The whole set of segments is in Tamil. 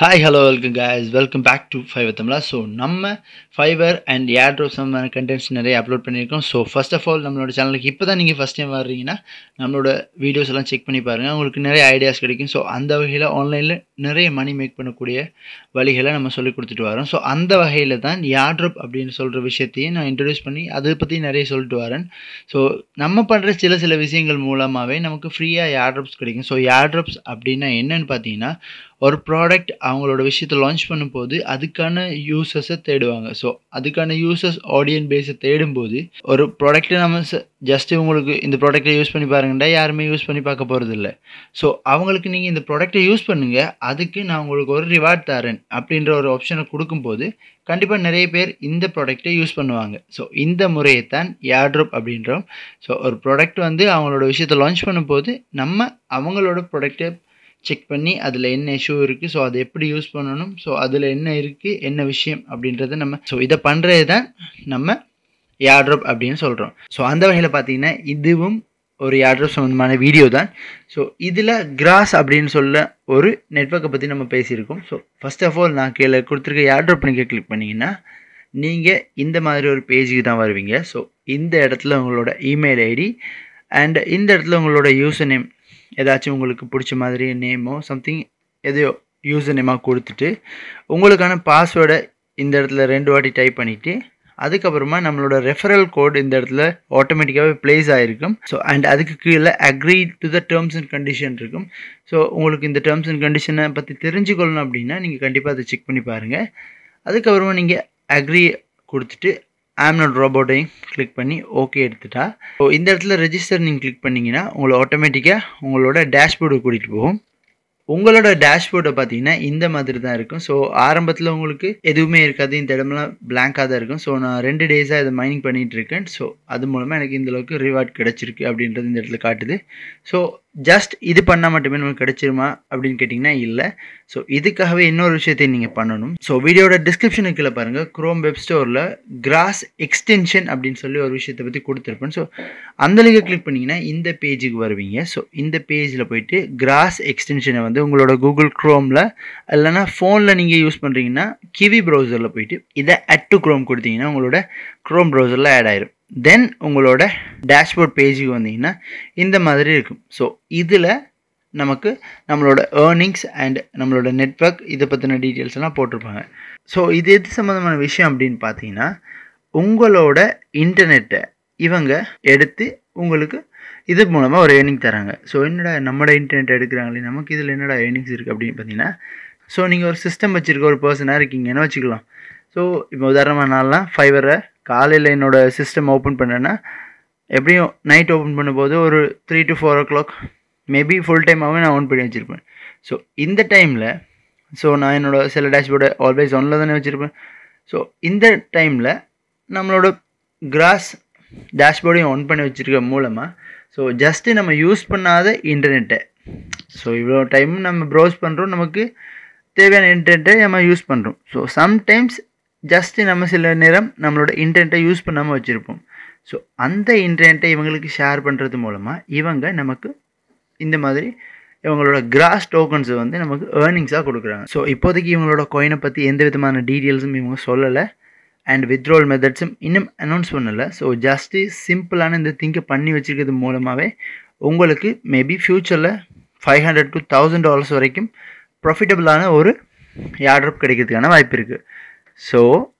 hi hello welcome guys welcome back to Fiverr தமிழா ஸோ நம்ம ஃபைவர் அண்ட் ஏர்ட்ரோப் சம்பந்தமான கண்டென்ட்ஸ் நிறைய அப்லோட் பண்ணியிருக்கோம் ஸோ ஃபர்ஸ்ட் ஆஃப் ஆல் நம்மளோட சேனலுக்கு இப்போ தான் நீங்கள் ஃபஸ்ட் டைம் வர்றீங்கன்னா நம்மளோட வீடியோஸ் எல்லாம் செக் பண்ணி பாருங்கள் உங்களுக்கு நிறைய ஐடியாஸ் கிடைக்கும் ஸோ அந்த வகையில் ஆன்லைனில் நிறைய மணி மேக் பண்ணக்கூடிய வழிகளை நம்ம சொல்லி கொடுத்துட்டு வரோம் ஸோ அந்த வகையில் தான் ஏர்ட்ரோப் அப்படின்னு சொல்கிற விஷயத்தையும் நான் இன்ட்ரடியூஸ் பண்ணி அதை பற்றி நிறைய சொல்லிட்டு வரேன் ஸோ நம்ம பண்ணுற சில சில விஷயங்கள் மூலமாகவே நமக்கு ஃப்ரீயாக ஏர்ட்ரோப்ஸ் கிடைக்கும் ஸோ ஏர்ட்ரோப்ஸ் அப்படின்னா என்னன்னு பார்த்தீங்கன்னா ஒரு ப்ராடக்ட் அவங்களோட விஷயத்தை லான்ச் பண்ணும்போது அதுக்கான யூசர்ஸை தேடுவாங்க ஸோ அதுக்கான யூசர்ஸ் ஆடியன் பேஸை தேடும்போது ஒரு ப்ராடக்ட்டை நம்ம ஜஸ்ட் உங்களுக்கு இந்த ப்ராடக்ட்டை யூஸ் பண்ணி பாருங்கண்டா யாருமே யூஸ் பண்ணி பார்க்க போகிறது இல்லை ஸோ அவங்களுக்கு நீங்கள் இந்த ப்ராடக்ட்டை யூஸ் பண்ணுங்கள் அதுக்கு நான் உங்களுக்கு ஒரு ரிவார்ட் தரேன் அப்படின்ற ஒரு ஆப்ஷனை கொடுக்கும்போது கண்டிப்பாக நிறைய பேர் இந்த ப்ராடக்ட்டை யூஸ் பண்ணுவாங்க ஸோ இந்த முறையை தான் ஏர்ட்ரோப் அப்படின்றோம் ஸோ ஒரு ப்ராடக்ட் வந்து அவங்களோட விஷயத்தை லான்ச் பண்ணும்போது நம்ம அவங்களோட ப்ராடக்ட்டை செக் பண்ணி அதில் என்ன இஷ்யூ இருக்குது ஸோ அதை எப்படி யூஸ் பண்ணணும் ஸோ அதில் என்ன இருக்குது என்ன விஷயம் அப்படின்றத நம்ம ஸோ இதை பண்ணுறது தான் நம்ம ஏர்ட்ராப் அப்படின்னு சொல்கிறோம் ஸோ அந்த வகையில் பார்த்தீங்கன்னா இதுவும் ஒரு ஏர்ட்ராப் சம்மந்தமான வீடியோ தான் ஸோ இதில் கிராஸ் அப்படின்னு சொல்ல ஒரு நெட்ஒர்க்கை பற்றி நம்ம பேசியிருக்கோம் ஸோ ஃபஸ்ட் ஆஃப் ஆல் நான் கீழே கொடுத்துருக்க ஏர்ட்ராப் நீங்கள் கிளிக் பண்ணிங்கன்னா நீங்கள் இந்த மாதிரி ஒரு பேஜுக்கு தான் வருவீங்க ஸோ இந்த இடத்துல உங்களோட இமெயில் ஐடி அண்ட் இந்த இடத்துல உங்களோட யூசர் நேம் ஏதாச்சும் உங்களுக்கு பிடிச்ச மாதிரி நேமோ சம்திங் எதையோ யூசர் நேமாக கொடுத்துட்டு உங்களுக்கான பாஸ்வேர்டை இந்த இடத்துல ரெண்டு வாட்டி டைப் பண்ணிவிட்டு அதுக்கப்புறமா நம்மளோட ரெஃபரல் கோட் இந்த இடத்துல ஆட்டோமேட்டிக்காகவே ப்ளேஸ் ஆகிருக்கும் ஸோ அண்ட் அதுக்கு கீழே agree to the terms and condition இருக்கும் ஸோ உங்களுக்கு இந்த டேர்ம்ஸ் அண்ட் கண்டிஷனை பற்றி தெரிஞ்சுக்கொள்ளணும் அப்படின்னா நீங்கள் கண்டிப்பாக அதை செக் பண்ணி பாருங்கள் அதுக்கப்புறமா நீங்கள் அக்ரி கொடுத்துட்டு ஆம்னோட் ரோபோட்டையும் கிளிக் பண்ணி ஓகே எடுத்துட்டா ஸோ இந்த இடத்துல ரெஜிஸ்டர் நீங்கள் கிளிக் பண்ணிங்கன்னா உங்களை ஆட்டோமேட்டிக்காக உங்களோட டேஷ்போர்டு கூட்டிகிட்டு போகும் உங்களோட டேஷ்போர்டை பார்த்தீங்கன்னா இந்த மாதிரி தான் இருக்கும் ஸோ ஆரம்பத்தில் உங்களுக்கு எதுவுமே இருக்காது இந்த இடமெல்லாம் பிளாங்காக தான் இருக்கும் ஸோ நான் ரெண்டு டேஸாக இதை மைனிங் பண்ணிகிட்டு இருக்கேன் ஸோ அது மூலமாக எனக்கு இந்த அளவுக்கு ரிவார்ட் கிடச்சிருக்கு அப்படின்றது இந்த இடத்துல காட்டுது ஸோ ஜஸ்ட் இது பண்ணால் மட்டுமே நமக்கு கிடைச்சிருமா அப்படின்னு கேட்டிங்கன்னா இல்லை ஸோ இதுக்காகவே இன்னொரு விஷயத்தை நீங்கள் பண்ணணும் ஸோ வீடியோட டிஸ்கிரிப்ஷனுக்கு கீழே பாருங்கள் க்ரோம் வெப் ஸ்டோரில் கிராஸ் எக்ஸ்டென்ஷன் அப்படின்னு சொல்லி ஒரு விஷயத்தை பற்றி கொடுத்துருப்பேன் ஸோ அந்த லிங்கை கிளிக் பண்ணிங்கன்னா இந்த பேஜுக்கு வருவீங்க ஸோ இந்த பேஜில் போயிட்டு கிராஸ் எக்ஸ்டென்ஷனை வந்து உங்களோட கூகுள் க்ரோமில் இல்லைனா ஃபோனில் நீங்கள் யூஸ் பண்ணுறீங்கன்னா கிவி ப்ரௌசரில் போயிட்டு இதை அட் டு க்ரோம் கொடுத்தீங்கன்னா உங்களோட க்ரோம் ப்ரௌசரில் ஆட் ஆயிரும் தென் உங்களோட டேஷ்போர்ட் பேஜுக்கு வந்தீங்கன்னா இந்த மாதிரி இருக்கும் ஸோ இதில் நமக்கு நம்மளோட ஏர்னிங்ஸ் அண்ட் நம்மளோட நெட்ஒர்க் இதை பற்றின டீட்டெயில்ஸ் எல்லாம் போட்டிருப்பாங்க ஸோ இது எது சம்மந்தமான விஷயம் அப்படின்னு பார்த்தீங்கன்னா உங்களோட இன்டர்நெட்டை இவங்க எடுத்து உங்களுக்கு இது மூலமாக ஒரு ஏர்னிங் தராங்க ஸோ என்னடா நம்மளோட இன்டர்நெட் எடுக்கிறாங்களே நமக்கு இதில் என்னடா ஏர்னிங்ஸ் இருக்குது அப்படின்னு பார்த்தீங்கன்னா ஸோ நீங்கள் ஒரு சிஸ்டம் வச்சுருக்க ஒரு பர்சனாக இருக்கீங்கன்னு வச்சுக்கலாம் ஸோ இப்போ உதாரணமாக நான்லாம் ஃபைவரை காலையில் என்னோடய சிஸ்டம் ஓப்பன் பண்ணேன்னா எப்படியும் நைட் ஓப்பன் பண்ணும்போது ஒரு three to four o'clock maybe full டைமாகவே நான் ஆன் பண்ணி வச்சுருப்பேன் ஸோ இந்த டைமில் ஸோ நான் என்னோடய சில டேஷ்போர்டை ஆல்வேஸ் ஒன்னில் தானே வச்சுருப்பேன் ஸோ இந்த டைமில் நம்மளோட கிராஸ் டேஷ்போர்டையும் ஆன் பண்ணி வச்சுருக்க மூலமாக ஸோ ஜஸ்ட்டு நம்ம யூஸ் பண்ணாத இன்டர்நெட்டை ஸோ இவ்வளோ டைம் நம்ம ப்ரௌஸ் பண்ணுறோம் நமக்கு தேவையான இன்டர்நெட்டை நம்ம யூஸ் பண்ணுறோம் ஸோ சம்டைம்ஸ் ஜஸ்ட்டு நம்ம சில நேரம் நம்மளோட இன்டர்நெட்டை யூஸ் பண்ணாமல் வச்சுருப்போம் ஸோ அந்த இன்டர்நெட்டை இவங்களுக்கு ஷேர் பண்ணுறது மூலமாக இவங்க நமக்கு இந்த மாதிரி இவங்களோட கிராஸ் டோக்கன்ஸை வந்து நமக்கு ஏர்னிங்ஸாக கொடுக்குறாங்க ஸோ இப்போதைக்கு இவங்களோட கோயினை பற்றி எந்த விதமான டீட்டெயில்ஸும் இவங்க சொல்லலை அண்ட் வித்ட்ரோல் மெத்தட்ஸும் இன்னும் அனௌன்ஸ் பண்ணலை ஸோ ஜஸ்ட்டு சிம்பிளான இந்த திங்கை பண்ணி வச்சுருக்கிறது மூலமாகவே உங்களுக்கு மேபி ஃப்யூச்சரில் five hundred to thousand dollars வரைக்கும் ப்ராஃபிட்டபுளான ஒரு ஏர்ட்ராப் கிடைக்கிறதுக்கான வாய்ப்பு இருக்குது ஸோ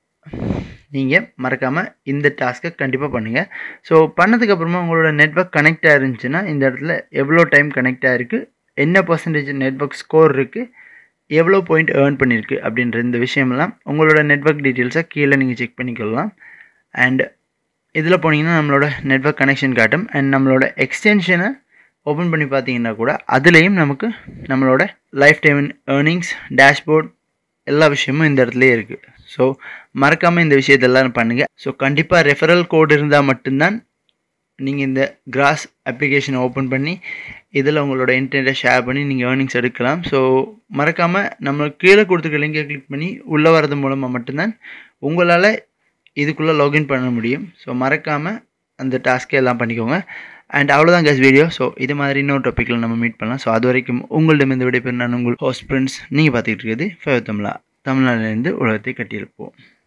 நீங்கள் மறக்காமல் இந்த டாஸ்க்கை கண்டிப்பாக பண்ணுங்கள் ஸோ பண்ணதுக்கப்புறமா உங்களோட நெட்ஒர்க் கனெக்ட் ஆயிருந்துச்சுன்னா இந்த இடத்துல எவ்வளோ டைம் கனெக்ட் ஆகிருக்கு என்ன பர்சன்டேஜ் நெட்ஒர்க் ஸ்கோர் இருக்குது எவ்வளோ பாயிண்ட் ஏர்ன் பண்ணியிருக்கு அப்படின்ற இந்த விஷயம்லாம் உங்களோட நெட்ஒர்க் டீட்டெயில்ஸை கீழே நீங்கள் செக் பண்ணிக்கொள்ளலாம் அண்ட் இதில் போனீங்கன்னா நம்மளோட நெட்ஒர்க் கனெக்ஷன் காட்டும் அண்ட் நம்மளோட எக்ஸ்டென்ஷனை ஓப்பன் பண்ணி பார்த்தீங்கன்னா கூட அதுலேயும் நமக்கு நம்மளோட லைஃப் டைம் ஏர்னிங்ஸ் டேஷ்போர்ட் எல்லா விஷயமும் இந்த இடத்துலையே இருக்குது ஸோ மறக்காமல் இந்த விஷயத்தெல்லாம் பண்ணுங்கள் ஸோ கண்டிப்பாக ரெஃபரல் கோட் இருந்தால் மட்டும்தான் நீங்கள் இந்த கிராஸ் அப்ளிகேஷனை ஓப்பன் பண்ணி இதில் உங்களோட இன்டர்நெட்டை ஷேர் பண்ணி நீங்கள் ஏர்னிங்ஸ் எடுக்கலாம் ஸோ மறக்காமல் நம்ம கீழே கொடுத்துருக்க லிங்கை கிளிக் பண்ணி உள்ளே வரது மூலமாக மட்டும்தான் உங்களால் இதுக்குள்ளே லாகின் பண்ண முடியும் ஸோ மறக்காமல் அந்த டாஸ்க்கை எல்லாம் பண்ணிக்கோங்க அண்ட் அவ்வளோதான் கேஸ் வீடியோ ஸோ இது மாதிரி இன்னொரு டாப்பிக்கில் நம்ம மீட் பண்ணலாம் ஸோ அது வரைக்கும் உங்களிடம் இந்த விடைபெறும் நான் உங்கள் ஹோஸ்ட் ஃப்ரெண்ட்ஸ் நீங்கள் பார்த்துக்கிட்டு இருக்கிறது ஃபைவ் தமிழா தமிழ்நாட்டிலேருந்து உலகத்தை கட்டியிருப்போம்